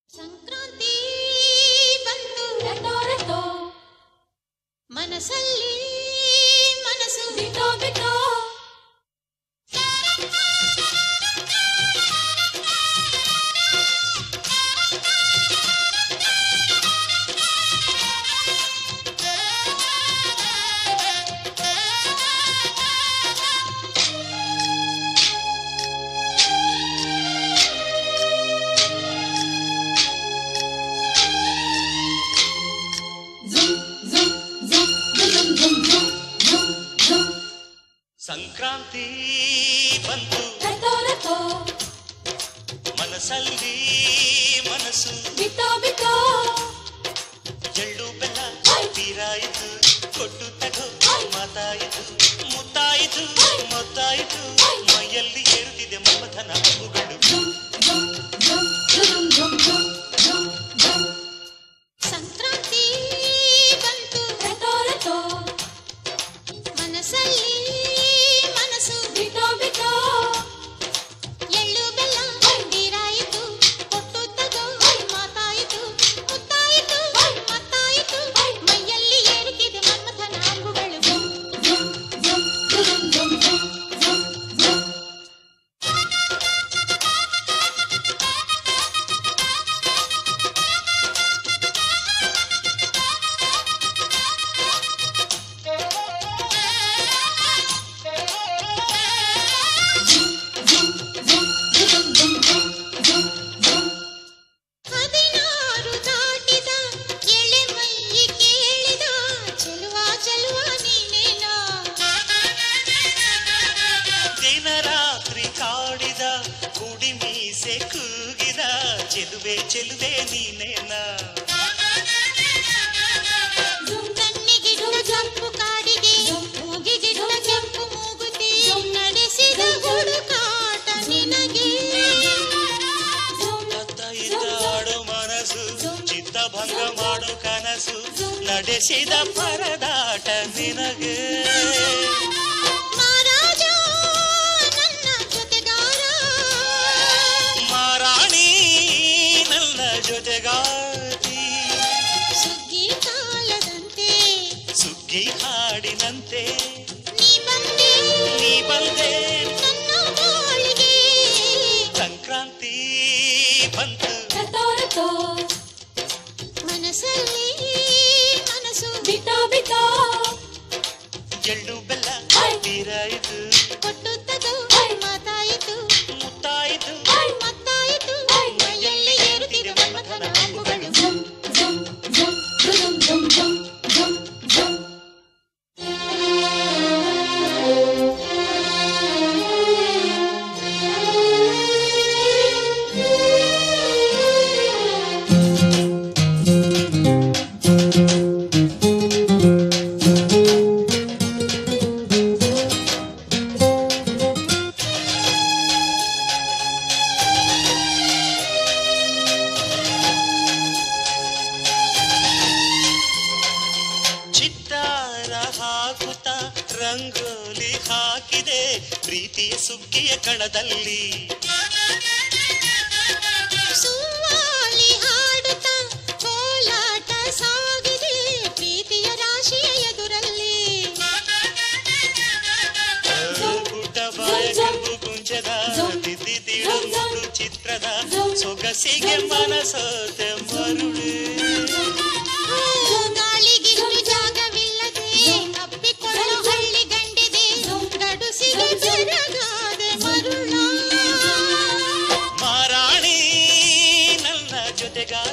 ಸಂಕ್ರಾಂತಿ ಬಂತು ಮನಸ್ಸಲ್ಲಿ ಮನಸ್ಸು ಬಿಟ್ಟೋ ಬಿಟ್ಟೋ ಸಂಕ್ರಾಂತಿ ಬಂತು ಮನಸ್ಸಲ್ಲಿ ಮನಸ್ಸು ಬಿಟ್ಟೋ ಬಿಟ್ಟೋ ಎಳ್ಳು ಬೆಲ್ಲ ತೀರಾಯಿತು ಕೊಟ್ಟು ತಗೋ ಮಾತಾಯಿತು ಮುತ್ತಾಯಿತು ಮೊತ್ತಾಯಿತು ಮೈಯಲ್ಲಿ ಏರುತ್ತಿದೆ ಮಮಥನ ಹಬ್ಬುಗಳು ಸಂಕ್ರಾಂತಿ ಬಂತು ಮನಸ್ಸಲ್ಲಿ ಮನಸ್ಸು ಬಿಟ್ಟೋ ಬಿಟ್ಟೋ ಎಳ್ಳು ಬೆಲ್ಲ ತೀರಾಯಿತು ಕೊಟ್ಟು ತಗೋ ಮಾತಾಯಿತು ಮುತ್ತಾಯಿತು ಮತ್ತಾಯಿತು ಮೈಯಲ್ಲಿ ಏರುತ್ತಿದೆ ಮನ್ಮಥನ ಅಂಬುಗಳು ಹದಿನಾರು ದಾಟಿದ ಎಳೆ ಮೈ ಕೇಳಿದ ಚೆಲುವ ಚೆಲುವ ನೀನೇನೋ ದಿನ ರಾತ್ರಿ ಕಾಡಿದ ಕುಡಿ ಮೀಸೆ ಕೂಗಿದ ಚೆಲುವೆ ಚೆಲುವೆ ನೀನೇನ ಕಣ್ಣಿಗಿಡುವ ಕೆಂಪು ಕಾಡಿಗೆ ಮೂಗಿಗಿಡುವ ಕೆಂಪು ಮೂಗುತಿ ನಡೆಸಿದ ಹುಡುಕಾಟ ನಿನಗೆ ಅತ್ತ ಇತ್ತ ಆಡೋ ಮನಸ್ಸು ಚಿತ್ತ ಭಂಗ ಮಾಡೋ ಕನಸು ನಡೆಸಿದ ಪರದಾಟ ನಿನಗೆ ಮಹಾರಾಜ ನನ್ನ ಜೊತೆಗಾರ ಮಾರಾಣಿ ನನ್ನ ಜೊತೆಗಾತಿ ಸುಗ್ಗಿ ಕಾಲದಂತೆ ಸುಗ್ಗಿ ಹಾಡಿನಂತೆ ನೀ ಬಂದೆ ನೀ ಬಂದೆ ನನ್ನ ಬಾಳಿಗೆ ಸಂಕ್ರಾಂತಿ ಬಂತು ಮನಸ್ಸಲ್ಲಿ ಮನಸ್ಸು ಬಿಟ್ಟೋ ಬಿಟ್ಟೋ ಎಳ್ಳು ಬೆಲ್ಲ ತೀರಾಯಿತು ಕೊಟ್ಟು ತಗೋ ಮಾತಾಯಿತು ಮುತ್ತಾಯಿತು ಮತ್ತಾಯಿತು ಮೈಯಲ್ಲಿ ಏರುತ್ತಿದೆ ಮನ್ಮಥನ ಅಂಬುಗಳು ಚಿತ್ತಾರ ಹಾಕುತ್ತ ರಂಗೋಲಿ ಹಾಕಿದೆ ಪ್ರೀತಿಯ ಸುಗ್ಗಿಯ ಕಣದಲ್ಲಿ ಸುವಾಲಿ ಹಾಡುತ್ತಾ ಕೋಲಾಟ ಸಾಗಿದೆ ಪ್ರೀತಿಯ ರಾಶಿಯ ಎದುರಲ್ಲಿ ಗುಡ್ಡ ಬಾಯ ಕೆಂಪು ಕುಂಚದ ತಿದ್ದಿ ತೀಡು ಚಿತ್ರದ ಸೊಗಸಿಗೆ ಮನಸೋತೆ ಮರುಳು ಗಾಳಿಗಿಷ್ಟು ಜಾಗವಿಲ್ಲದೆ ಅಪ್ಪಿಕೊಳ್ಳೋ ಹಳ್ಳಿ ಗಂಡಿದೆ ಗಡುಸಿಗೆ ಬೆರಗಾದೆ ಮರುಳ ಮಾರಾಣಿ ನನ್ನ ಜೊತೆಗ